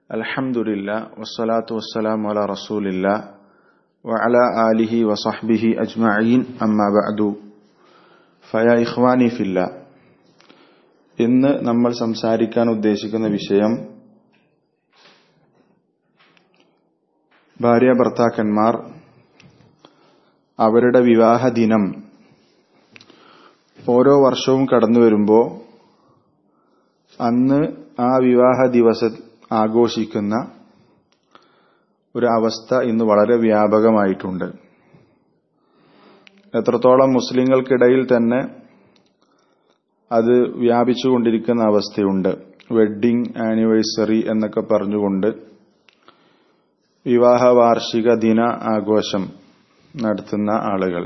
الحمد لله والصلاة والسلام على رسول الله وعلى آله وصحبه أجمعين أما بعد فيا إخواني في الله ഇന്ന് നമ്മൾ സംസാരിക്കാൻ ഉദ്ദേശിക്കുന്ന വിഷയം ഭാര്യ ഭർത്താക്കന്മാർ അവരുടെ വിവാഹ ദിനം ഓരോ വർഷവും കടന്നു വരുമ്പോൾ അന്ന് ആ വിവാഹ ദിവസം ആഘോഷിക്കുന്ന ഒരു അവസ്ഥ ഇന്ന് വളരെ വ്യാപകമായിട്ടുണ്ട് എത്രത്തോളം മുസ്ലിങ്ങൾക്കിടയിൽ തന്നെ അത് വ്യാപിച്ചുകൊണ്ടിരിക്കുന്ന അവസ്ഥയുണ്ട് വെഡ്ഡിംഗ് ആനിവേഴ്സറി എന്നൊക്കെ പറഞ്ഞുകൊണ്ട് വിവാഹ വാർഷിക ദിന ആഘോഷം നടത്തുന്ന ആളുകൾ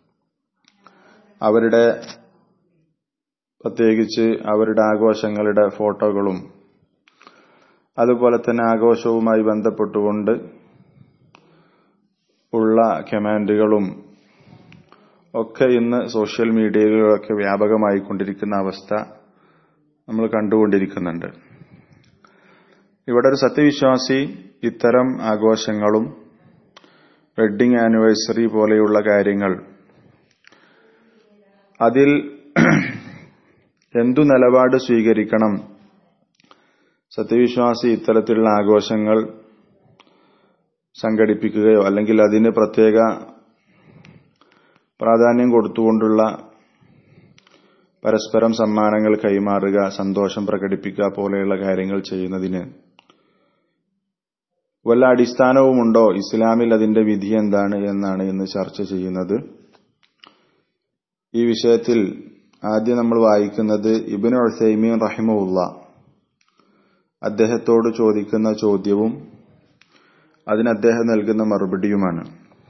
അവരുടെ പ്രത്യേകിച്ച് അവരുടെ ആഘോഷങ്ങളുടെ ഫോട്ടോകളും അതുപോലെ തന്നെ ആഘോഷവുമായി ബന്ധപ്പെട്ടുകൊണ്ട് ഉള്ള കമാൻഡുകളും ഒക്കെ ഇന്ന് സോഷ്യൽ മീഡിയകളിലൊക്കെ വ്യാപകമായി കൊണ്ടിരിക്കുന്ന അവസ്ഥ നമ്മൾ കണ്ടുകൊണ്ടിരിക്കുന്നുണ്ട് ഇവിടെ ഒരു സത്യവിശ്വാസി ഇത്തരം ആഘോഷങ്ങളും വെഡ്ഡിംഗ് ആനിവേഴ്സറി പോലെയുള്ള കാര്യങ്ങൾ അതിൽ എന്തു നിലപാട് സ്വീകരിക്കണം സത്യവിശ്വാസി ഇത്തരത്തിലുള്ള ആഘോഷങ്ങൾ സംഘടിപ്പിക്കുകയോ അല്ലെങ്കിൽ അതിന് പ്രത്യേക പ്രാധാന്യം കൊടുത്തുകൊണ്ടുള്ള പരസ്പരം സമ്മാനങ്ങൾ കൈമാറുക സന്തോഷം പ്രകടിപ്പിക്കുക പോലെയുള്ള കാര്യങ്ങൾ ചെയ്യുന്നതിന് വല്ല അടിസ്ഥാനവുമുണ്ടോ ഇസ്ലാമിൽ അതിന്റെ വിധി എന്താണ് എന്നാണ് ഇന്ന് ചർച്ച ചെയ്യുന്നത് ഈ വിഷയത്തിൽ ആദ്യം നമ്മൾ വായിക്കുന്നത് ഇബിൻ ഉസൈമീൻ റഹിമുല്ല അദ്ദേഹത്തോട് ചോദിക്കുന്ന ചോദ്യവും അതിന് അദ്ദേഹം നൽകുന്ന മറുപടിയുമാണ്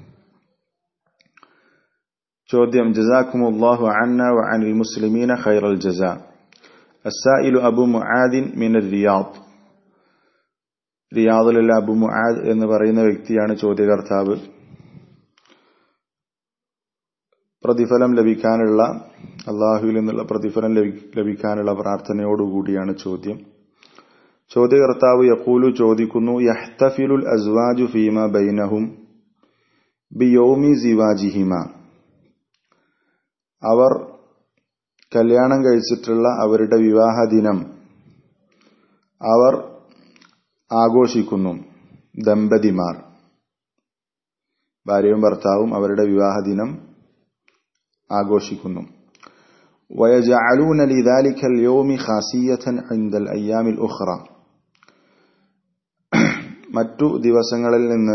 ചോദ്യം ജസാക്കും അള്ളാഹു അന്ന വ അനിൽ മുസ്ലിമീന ഖൈറൽ ജസ അസായിലു അബു മുആദിൻ മിൻ റിയാദ് റിയാദിലുള്ള അബു മുആദ് എന്ന് പറയുന്ന വ്യക്തിയാണ് ചോദ്യകർത്താവ് പ്രതിഫലം ലഭിക്കാനുള്ള അള്ളാഹുവിൽ നിന്നുള്ള പ്രതിഫലം ലഭിക്കാനുള്ള പ്രാർത്ഥനയോടുകൂടിയാണ് ചോദ്യം ചോദ്യകർത്താവ് യക്കൂലു ചോദിക്കുന്നു യഹ്തഫിലുൽ അസ്വാജു ഫീമ ബൈനഹും ബിയോമി സിവാജിഹിമ അവർ കല്യാണം കഴിച്ചിട്ടുള്ള അവരുടെ വിവാഹ ദിനം അവർ ആഘോഷിക്കുന്നു ദമ്പതിമാർ ഭാര്യയും ഭർത്താവും അവരുടെ വിവാഹ ദിനം ആഘോഷിക്കുന്നു ويجعلون لذلك اليوم خاصية عند الأيام الأخرى മറ്റു ദിവസങ്ങളിൽ നിന്ന്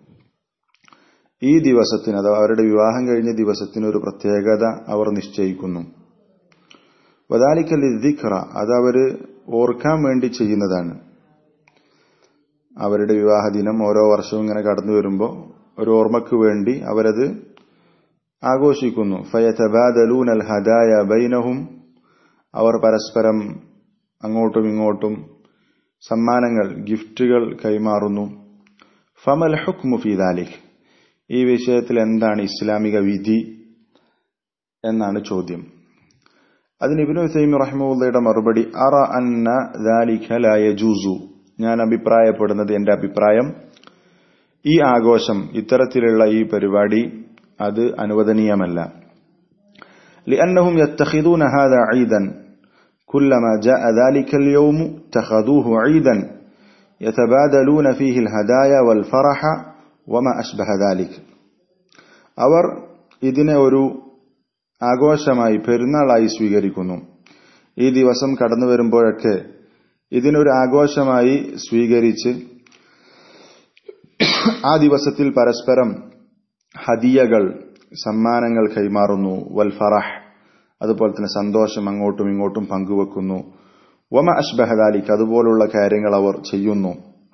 ഈ ദിവസത്തിന് അഥവാ അവരുടെ വിവാഹം കഴിഞ്ഞ ദിവസത്തിന് ഒരു പ്രത്യേകത അവർ നിശ്ചയിക്കുന്നു വദാലിക്കൽ ദിഖ്റ അത് അവര് ഓർക്കാൻ വേണ്ടി ചെയ്യുന്നതാണ് അവരുടെ വിവാഹ ദിനം ഓരോ വർഷവും ഇങ്ങനെ കടന്നു വരുമ്പോൾ ഒരു ഓർമ്മയ്ക്ക് വേണ്ടി അവരത് ആഘോഷിക്കുന്നു ഫയതബാദലൂൻ അൽ ഹദായ ബൈനഹും അവർ പരസ്പരം അങ്ങോട്ടും ഇങ്ങോട്ടും സമ്മാനങ്ങൾ ഗിഫ്റ്റുകൾ കൈമാറുന്നു ഫമൽ ഹുക്മു ഫിദാലിഖ് ഈ വിഷയത്തിൽ എന്താണ് ഇസ്ലാമിക വിധി എന്നാണ് ചോദ്യം അതിന് ഇബിനു സൈമി റഹ്മുള്ളയുടെ മറുപടി അറ അന്ന ദാലിഖ ലാ യജൂസു ഞാൻ അഭിപ്രായപ്പെടുന്നത് എന്റെ അഭിപ്രായം ഈ ആഘോഷം ഇത്തരത്തിലുള്ള ഈ പരിപാടി അത് അനുവദനീയമല്ല لأنهم يتخذون هذا عيدا كلما جاء ذلك اليوم اتخذوه عيدا يتبادلون فيه الهدايا والفرح وما أشبه ذلك അവർ ഇതിനെ ഒരു ആഘോഷമായി പെരുന്നാളായി സ്വീകരിക്കുന്നു ഈ ദിവസം കടന്നു വരുമ്പോഴൊക്കെ ഇതിനൊരു ആഘോഷമായി സ്വീകരിച്ച് ആ ദിവസത്തിൽ പരസ്പരം ഹദിയകൾ സമ്മാനങ്ങൾ കൈമാറുന്നു വൽ ഫറഹ് അതുപോലെ തന്നെ സന്തോഷം അങ്ങോട്ടും ഇങ്ങോട്ടും പങ്കുവെക്കുന്നു വമ അഷ്ബഹദാലിക്ക് അതുപോലുള്ള കാര്യങ്ങൾ അവർ ചെയ്യുന്നു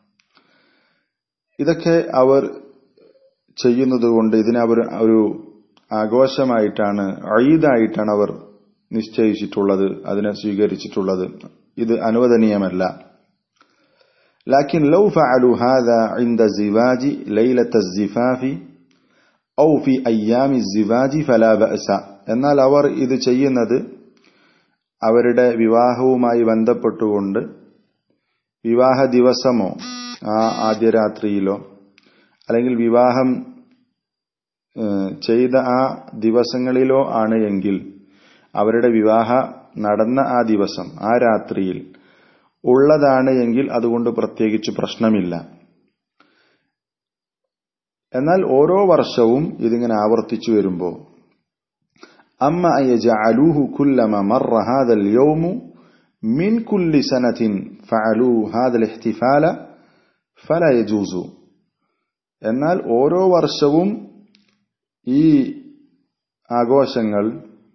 ഇതൊക്കെ അവർ ചെയ്യുന്നതുകൊണ്ട് ഇതിനെ അവർ ഒരു ആഘോഷമായിട്ടാണ് അഴീദായിട്ടാണ് അവർ നിശ്ചയിച്ചിട്ടുള്ളത് അതിനെ സ്വീകരിച്ചിട്ടുള്ളത് ഇത് അനുവദനീയമല്ല لكن لو فعلوا هذا عند الزواج ليلة الزفاف ഔ ഫി അയ്യാമി സിവാജി ഫലാ ബഅസ എന്നാൽ അവർ ഇത് ചെയ്യുന്നത് അവരുടെ വിവാഹവുമായി ബന്ധപ്പെട്ടുകൊണ്ട് വിവാഹ ദിവസമോ ആ ആദ്യ രാത്രിയിലോ അല്ലെങ്കിൽ വിവാഹം ചെയ്ത ആ ദിവസങ്ങളിലോ ആണ് എങ്കിൽ അവരുടെ വിവാഹ നടന്ന ആ ദിവസം ആ രാത്രിയിൽ ഉള്ളതാണ് എങ്കിൽ അതുകൊണ്ട് പ്രത്യേകിച്ച് പ്രശ്നമില്ല എന്നാൽ ഓരോ വർഷവും ഇതിങ്ങനെ ആവർത്തിച്ചു വരുമ്പോൾ അമ്മ അയജഅലൂഹു കുല്ലമ മറ ഹാദൽ യൗമു മിൻ കുല്ലി സനത്തിൻ ഫഅലൂ ഹാദൽ ഇഹ്തിഫാല ഫല യജൂസു എന്നാൽ ഓരോ വർഷവും ഈ ആഘോഷങ്ങൾ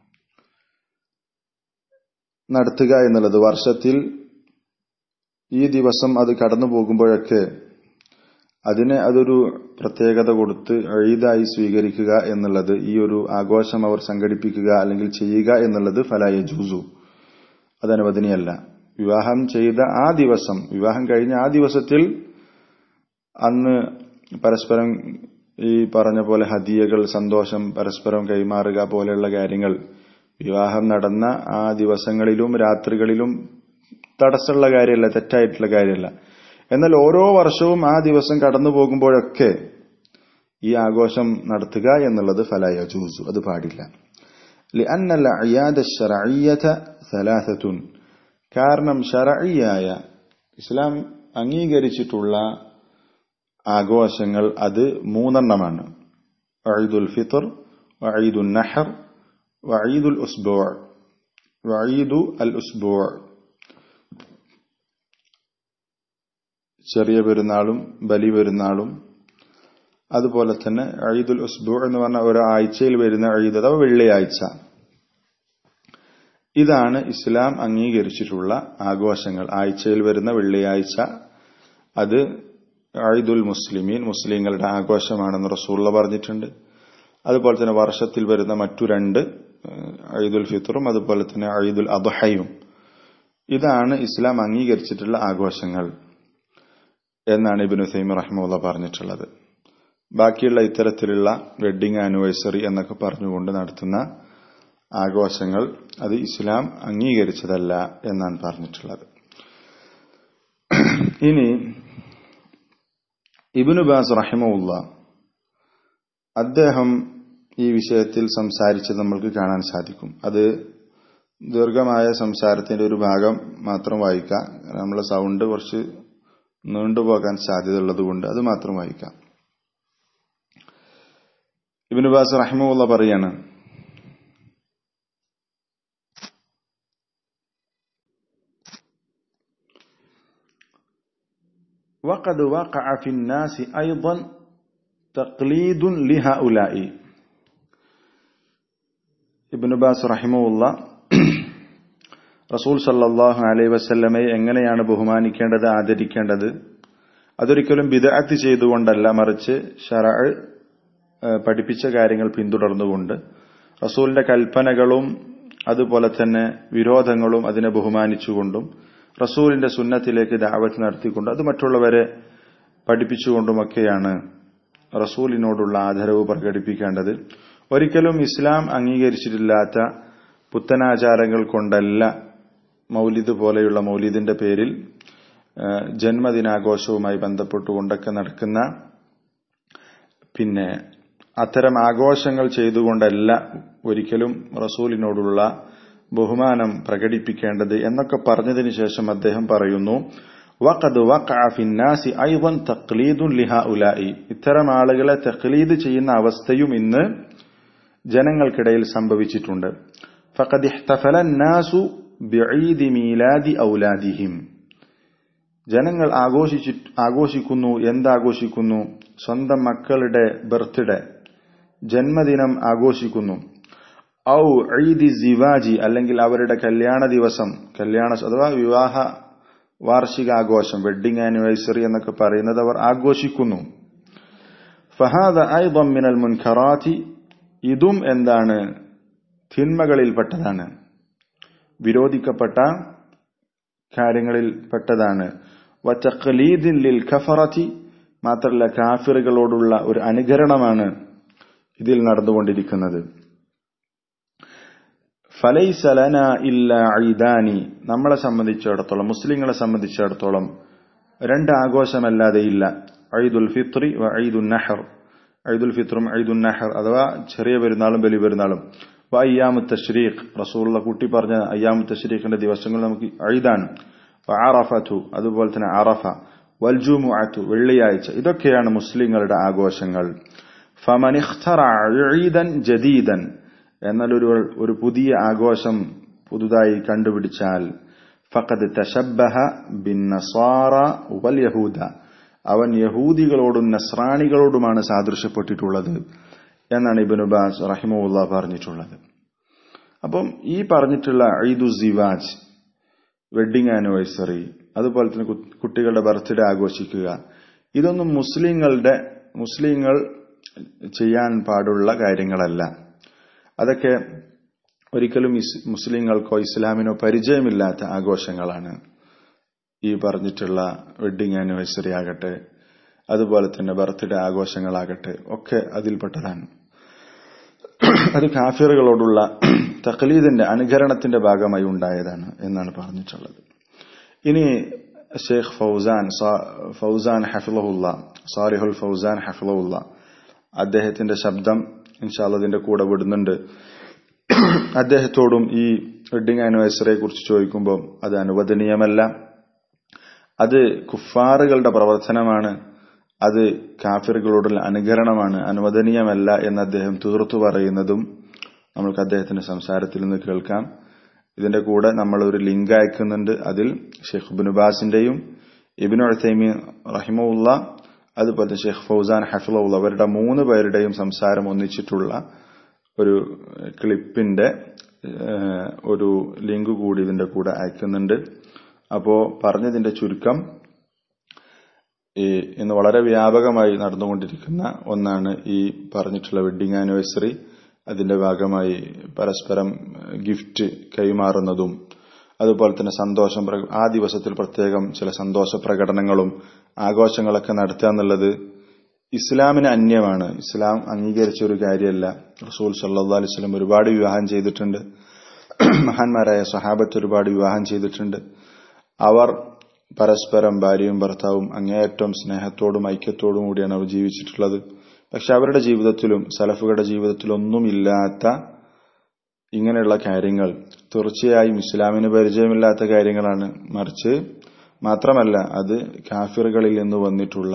നടത്തുക എന്നുള്ളത് വർഷത്തിൽ ഈ ദിവസം അത് കടന്നു പോകുമ്പോഴൊക്കെ അതിനെ അതൊരു പ്രത്യേകത കൊടുത്ത് എഴുതായി സ്വീകരിക്കുക എന്നുള്ളത് ഈ ഒരു ആഘോഷം അവർ സംഘടിപ്പിക്കുക അല്ലെങ്കിൽ ചെയ്യുക എന്നുള്ളത് ഫലായ ജൂസു അത് അനുവദനീയല്ല വിവാഹം ചെയ്ത ആ ദിവസം വിവാഹം കഴിഞ്ഞ ആ ദിവസത്തിൽ അന്ന് പരസ്പരം ഈ പറഞ്ഞ പോലെ ഹദിയകൾ സന്തോഷം പരസ്പരം കൈമാറുക പോലെയുള്ള കാര്യങ്ങൾ വിവാഹം നടന്ന ആ ദിവസങ്ങളിലും രാത്രികളിലും തടസ്സമുള്ള കാര്യമല്ല തെറ്റായിട്ടുള്ള കാര്യമല്ല എന്നാൽ ഓരോ വർഷവും ആ ദിവസം കടന്നു പോകുമ്പോഴൊക്കെ ഈ ആഘോഷം നടത്തുക എന്നുള്ളത് ഫലായ ജൂസു അത് പാടില്ല لأن الأعياد الشرعية ثلاثة കാരണം ഷറഇയായ ഇസ്ലാം അംഗീകരിച്ചിട്ടുള്ള ആഘോഷങ്ങൾ അത് മൂന്നെണ്ണമാണ് വഈദുൽ ഫിത്ർ വഈദുൽ നഹർ വഈദുൽ ഉസ്ബൂ വഈദു അൽ ഉസ്ബൂ ചെറിയ പെരുന്നാളും ബലി പെരുന്നാളും അതുപോലെ തന്നെ ഈദുൽ ഉസ്ബു എന്ന് പറഞ്ഞ ഒരാഴ്ചയിൽ വരുന്ന ഈദ് അഥവാ വെള്ളിയാഴ്ച ഇതാണ് ഇസ്ലാം അംഗീകരിച്ചിട്ടുള്ള ആഘോഷങ്ങൾ ആഴ്ചയിൽ വരുന്ന വെള്ളിയാഴ്ച അത് ഈദുൽ മുസ്ലിമീൻ മുസ്ലിങ്ങളുടെ ആഘോഷമാണെന്ന് റസൂള്ള പറഞ്ഞിട്ടുണ്ട് അതുപോലെ തന്നെ വർഷത്തിൽ വരുന്ന മറ്റു രണ്ട് ഈദുൽ ഫിത്തറും അതുപോലെ തന്നെ ഈദുൽ അദ്ഹയും ഇതാണ് ഇസ്ലാം അംഗീകരിച്ചിട്ടുള്ള ആഘോഷങ്ങൾ എന്നാണ് ഇബിനു സൈമി റഹ്മുള്ള പറഞ്ഞിട്ടുള്ളത് ബാക്കിയുള്ള ഇത്തരത്തിലുള്ള വെഡിങ് ആനിവേഴ്സറി എന്നൊക്കെ പറഞ്ഞുകൊണ്ട് നടത്തുന്ന ആഘോഷങ്ങൾ അത് ഇസ്ലാം അംഗീകരിച്ചതല്ല എന്നാണ് പറഞ്ഞിട്ടുള്ളത് ഇനി ഇബിനു ബാസ് റഹിമുള്ള അദ്ദേഹം ഈ വിഷയത്തിൽ സംസാരിച്ചത് നമ്മൾക്ക് കാണാൻ സാധിക്കും അത് ദീർഘമായ സംസാരത്തിന്റെ ഒരു ഭാഗം മാത്രം വായിക്കാം നമ്മളെ സൗണ്ട് കുറച്ച് നീണ്ടുപോകാൻ സാധ്യതയുള്ളത് കൊണ്ട് അത് മാത്രം വായിക്കാം ഇബിന് ബാസ് റഹിമുള്ള പറയാണ് وقد وقع في الناس أيضا تقليد لهؤلاء ابن باസ് റഹിമുള്ള റസൂൽ സല്ലാഹു അലൈ വസല്ലമയെ എങ്ങനെയാണ് ബഹുമാനിക്കേണ്ടത് ആദരിക്കേണ്ടത് അതൊരിക്കലും ബിദഅത്ത് ചെയ്തുകൊണ്ടല്ല മറിച്ച് ഷറ പഠിപ്പിച്ച കാര്യങ്ങൾ പിന്തുടർന്നുകൊണ്ട് റസൂലിന്റെ കൽപ്പനകളും അതുപോലെ തന്നെ വിരോധങ്ങളും അതിനെ ബഹുമാനിച്ചുകൊണ്ടും റസൂലിന്റെ സുന്നത്തിലേക്ക് ദാവത്ത് നടത്തിക്കൊണ്ട് അത് മറ്റുള്ളവരെ പഠിപ്പിച്ചുകൊണ്ടുമൊക്കെയാണ് റസൂലിനോടുള്ള ആദരവ് പ്രകടിപ്പിക്കേണ്ടത് ഒരിക്കലും ഇസ്ലാം അംഗീകരിച്ചിട്ടില്ലാത്ത പുത്തനാചാരങ്ങൾ കൊണ്ടല്ല മൗലിദ് പോലെയുള്ള മൗലിദിന്റെ പേരിൽ ജന്മദിനാഘോഷവുമായി ബന്ധപ്പെട്ടുകൊണ്ടൊക്കെ നടക്കുന്ന പിന്നെ അത്തരം ആഘോഷങ്ങൾ ചെയ്തുകൊണ്ടല്ല ഒരിക്കലും റസൂലിനോടുള്ള ബഹുമാനം പ്രകടിപ്പിക്കേണ്ടത് എന്നൊക്കെ പറഞ്ഞതിന് ശേഷം അദ്ദേഹം പറയുന്നു വഖദ് വഖഅ ഫിന്നാസി ഐവൻ തഖ്ലീദുൻ ലിഹഉലായി ഇത്തരം ആളുകളെ തഖ്ലീദ് ചെയ്യുന്ന അവസ്ഥയും ഇന്ന് ജനങ്ങൾക്കിടയിൽ സംഭവിച്ചിട്ടുണ്ട് ഫഖദ് ഇഹ്തഫല الناس بعيد ميلاد ഔലാദിഹിം ജനങ്ങൾ ആഘോഷിച്ചു ആഘോഷിക്കുന്നു എന്താഘോഷിക്കുന്നു സ്വന്തം മക്കളുടെ ബർത്ത്ഡേ ജന്മദിനം ആഘോഷിക്കുന്നു ഔ ഈദി സിവാജി അല്ലെങ്കിൽ അവരുടെ കല്യാണ ദിവസം കല്യാണ അഥവാ വിവാഹ വാർഷികാഘോഷം വെഡിങ് ആനിവേഴ്സറി എന്നൊക്കെ പറയുന്നത് അവർ ആഘോഷിക്കുന്നു ഫഹാദ ഐദം മിനൽ മുൻഖറാത്തി ഇതും എന്താണ് തിന്മകളിൽപ്പെട്ടതാണ് വിരോധിക്കപ്പെട്ട കാര്യങ്ങളിൽ പെട്ടതാണ് വച്ചഖലീദിൻ ലിൽ ഖഫറത്തി മാത്രമല്ല കാഫിറുകളോടുള്ള ഒരു അനുകരണമാണ് ഇതിൽ നടന്നുകൊണ്ടിരിക്കുന്നത് ഫലൈസലന ഇല്ല ഐദാനി നമ്മളെ സംബന്ധിച്ചിടത്തോളം മുസ്ലിങ്ങളെ സംബന്ധിച്ചിടത്തോളം രണ്ട് ആഘോഷമല്ലാതെ ഇല്ല ഐദുൽ ഫിത്രി വ ഐദുൽ നഹർ ഐദുൽ ഫിത്രും ഐദുൽ നഹർ അഥവാ ചെറിയ പെരുന്നാളും വലിയ പെരുന്നാളും വ അയ്യാമു തഷ്രീഖ് റസൂലുള്ള കൂട്ടി പറഞ്ഞ അയ്യാമു തഷ്രീഖിന്റെ ദിവസങ്ങൾ നമുക്ക് ഐദാണ് അറഫത്തു അതുപോലെ തന്നെ അറഫ വൽജുമുഅത്തു വെള്ളിയാഴ്ച ഇതൊക്കെയാണ് മുസ്ലിങ്ങളുടെ ആഘോഷങ്ങൾ ഫമനിഖ്തറീദൻ ജദീദൻ എന്നാൽ ഒരു ഒരു പുതിയ ആഘോഷം പുതുതായി കണ്ടുപിടിച്ചാൽ ഫഖദ് തശബ്ബഹ ബിൻ നസാറ വൽ യഹൂദ അവൻ യഹൂദികളോടും നസ്രാണികളോടുമാണ് സാദൃശ്യപ്പെട്ടിട്ടുള്ളത് എന്നാണ് ഇബിൻ ഉബാസ് റഹിമുല്ല പറഞ്ഞിട്ടുള്ളത് അപ്പം ഈ പറഞ്ഞിട്ടുള്ള ഈദു സിവാജ് വെഡിങ് ആനിവേഴ്സറി അതുപോലെ തന്നെ കുട്ടികളുടെ ബർത്ത്ഡേ ആഘോഷിക്കുക ഇതൊന്നും മുസ്ലിങ്ങളുടെ മുസ്ലിങ്ങൾ ചെയ്യാൻ പാടുള്ള കാര്യങ്ങളല്ല അതൊക്കെ ഒരിക്കലും മുസ്ലിങ്ങൾക്കോ ഇസ്ലാമിനോ പരിചയമില്ലാത്ത ആഘോഷങ്ങളാണ് ഈ പറഞ്ഞിട്ടുള്ള വെഡിങ് ആനിവേഴ്സറി ആകട്ടെ അതുപോലെ തന്നെ ബർത്ത്ഡേ ആഘോഷങ്ങളാകട്ടെ ഒക്കെ അതിൽപ്പെട്ടതാണ് അത് കാഫിറുകളോടുള്ള തഖലീദിന്റെ അനുകരണത്തിന്റെ ഭാഗമായി ഉണ്ടായതാണ് എന്നാണ് പറഞ്ഞിട്ടുള്ളത് ഇനി ഷെയ്ഖ് ഫൗസാൻ ഫൗസാൻ ഹഫിളഹുല്ല സാലിഹുൽ ഫൗസാൻ ഹഫിളഹുല്ല അദ്ദേഹത്തിന്റെ ശബ്ദം ഇൻഷാല്ലതിന്റെ കൂടെ വിടുന്നുണ്ട് അദ്ദേഹത്തോടും ഈ വെഡിങ് ആനിവേഴ്സറിയെ കുറിച്ച് ചോദിക്കുമ്പോൾ അത് അനുവദനീയമല്ല അത് കുഫാറുകളുടെ പ്രവർത്തനമാണ് അത് കാഫിറുകളോടുള്ള അനുകരണമാണ് അനുവദനീയമല്ല എന്ന് അദ്ദേഹം തീർത്തു പറയുന്നതും നമ്മൾക്ക് അദ്ദേഹത്തിന്റെ സംസാരത്തിൽ നിന്ന് കേൾക്കാം ഇതിന്റെ കൂടെ നമ്മൾ ഒരു ലിങ്ക് അയക്കുന്നുണ്ട് അതിൽ ഷെയ്ഖ് ബിനുബാസിന്റെയും ഇബിനു അഴ്ത്തൈമി റഹിമുല്ല അതുപോലെ ഷെയ്ഖ് ഫൗസാൻ ഹഫിലുള്ള അവരുടെ മൂന്ന് പേരുടെയും സംസാരം ഒന്നിച്ചിട്ടുള്ള ഒരു ക്ലിപ്പിന്റെ ഒരു ലിങ്ക് കൂടി ഇതിന്റെ കൂടെ അയക്കുന്നുണ്ട് അപ്പോ പറഞ്ഞതിന്റെ ചുരുക്കം ഈ ഇന്ന് വളരെ വ്യാപകമായി നടന്നുകൊണ്ടിരിക്കുന്ന ഒന്നാണ് ഈ പറഞ്ഞിട്ടുള്ള വെഡിങ് ആനിവേഴ്സറി അതിന്റെ ഭാഗമായി പരസ്പരം ഗിഫ്റ്റ് കൈമാറുന്നതും അതുപോലെ തന്നെ സന്തോഷം ആ ദിവസത്തിൽ പ്രത്യേകം ചില സന്തോഷ പ്രകടനങ്ങളും ആഘോഷങ്ങളൊക്കെ നടത്തുക എന്നുള്ളത് ഇസ്ലാമിന് അന്യമാണ് ഇസ്ലാം അംഗീകരിച്ച ഒരു കാര്യമല്ല റസൂൽ സല്ലാ അലിസ്ലം ഒരുപാട് വിവാഹം ചെയ്തിട്ടുണ്ട് മഹാന്മാരായ സഹാബത്ത് ഒരുപാട് വിവാഹം ചെയ്തിട്ടുണ്ട് അവർ പരസ്പരം ഭാര്യയും ഭർത്താവും അങ്ങേയറ്റം സ്നേഹത്തോടും ഐക്യത്തോടും കൂടിയാണ് അവർ ജീവിച്ചിട്ടുള്ളത് പക്ഷെ അവരുടെ ജീവിതത്തിലും സലഫുകളുടെ ജീവിതത്തിലൊന്നുമില്ലാത്ത ഇങ്ങനെയുള്ള കാര്യങ്ങൾ തീർച്ചയായും ഇസ്ലാമിന് പരിചയമില്ലാത്ത കാര്യങ്ങളാണ് മറിച്ച് മാത്രമല്ല അത് കാഫിറുകളിൽ നിന്ന് വന്നിട്ടുള്ള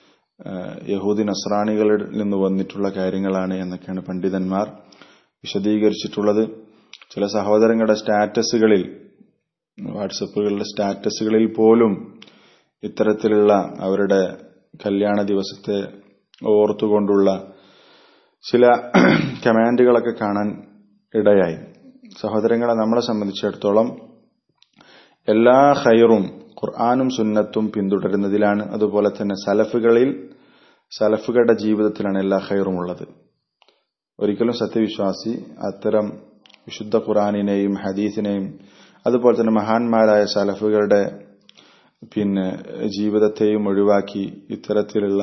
യഹൂദി നസ്രാണികളിൽ നിന്ന് വന്നിട്ടുള്ള കാര്യങ്ങളാണ് എന്നൊക്കെയാണ് പണ്ഡിതന്മാർ വിശദീകരിച്ചിട്ടുള്ളത് ചില സഹോദരങ്ങളുടെ സ്റ്റാറ്റസുകളിൽ വാട്സപ്പുകളുടെ സ്റ്റാറ്റസുകളിൽ പോലും ഇത്തരത്തിലുള്ള അവരുടെ കല്യാണ ദിവസത്തെ ഓർത്തുകൊണ്ടുള്ള ചില കമാൻഡുകളൊക്കെ കാണാൻ ഇടയായി സഹോദരങ്ങളെ നമ്മളെ സംബന്ധിച്ചിടത്തോളം എല്ലാ ഹൈറും ഖുർആാനും സുന്നത്തും പിന്തുടരുന്നതിലാണ് അതുപോലെ തന്നെ സലഫുകളിൽ സലഫുകളുടെ ജീവിതത്തിലാണ് എല്ലാ ഹൈറും ഉള്ളത് ഒരിക്കലും സത്യവിശ്വാസി അത്തരം വിശുദ്ധ ഖുറാനിനെയും ഹദീസിനെയും അതുപോലെ തന്നെ മഹാന്മാരായ സലഫുകളുടെ പിന്നെ ജീവിതത്തെയും ഒഴിവാക്കി ഇത്തരത്തിലുള്ള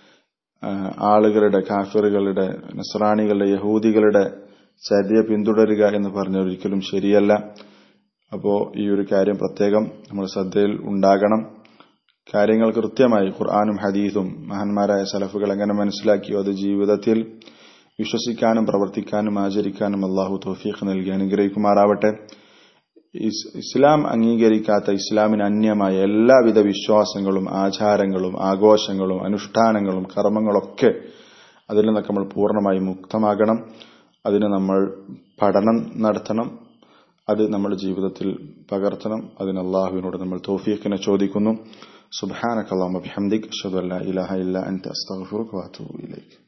ആളുകളുടെ കാഫിറുകളുടെ നസ്രാണികളുടെ യഹൂദികളുടെ ചര്യ പിന്തുടരുക എന്ന് പറഞ്ഞ ഒരിക്കലും ശരിയല്ല അപ്പോ ഈ ഒരു കാര്യം പ്രത്യേകം നമ്മൾ ശ്രദ്ധയിൽ ഉണ്ടാകണം കാര്യങ്ങൾ കൃത്യമായി ഖുർആാനും ഹദീസും മഹാന്മാരായ സലഫുകൾ എങ്ങനെ മനസ്സിലാക്കിയോ അത് ജീവിതത്തിൽ വിശ്വസിക്കാനും പ്രവർത്തിക്കാനും ആചരിക്കാനും അള്ളാഹു തോഫീഖ് നൽകി അനുഗ്രഹിക്കുമാറാവട്ടെ ഇസ്ലാം അംഗീകരിക്കാത്ത ഇസ്ലാമിന് അന്യമായ എല്ലാവിധ വിശ്വാസങ്ങളും ആചാരങ്ങളും ആഘോഷങ്ങളും അനുഷ്ഠാനങ്ങളും കർമ്മങ്ങളൊക്കെ അതിൽ നിന്നൊക്കെ നമ്മൾ പൂർണ്ണമായി മുക്തമാകണം അതിന് നമ്മൾ പഠനം നടത്തണം അത് നമ്മുടെ ജീവിതത്തിൽ പകർത്തണം അതിന് അള്ളാഹുവിനോട് നമ്മൾ തോഫീഖിനെ ചോദിക്കുന്നു സുബാനക്കല്ലാമ ബിഹംദിക് അഷ്ഹദു അല്ലാ ഇലാഹ ഇല്ല അൻത അസ്തഗ്ഫിറുക വഅതൂബു ഇലൈക്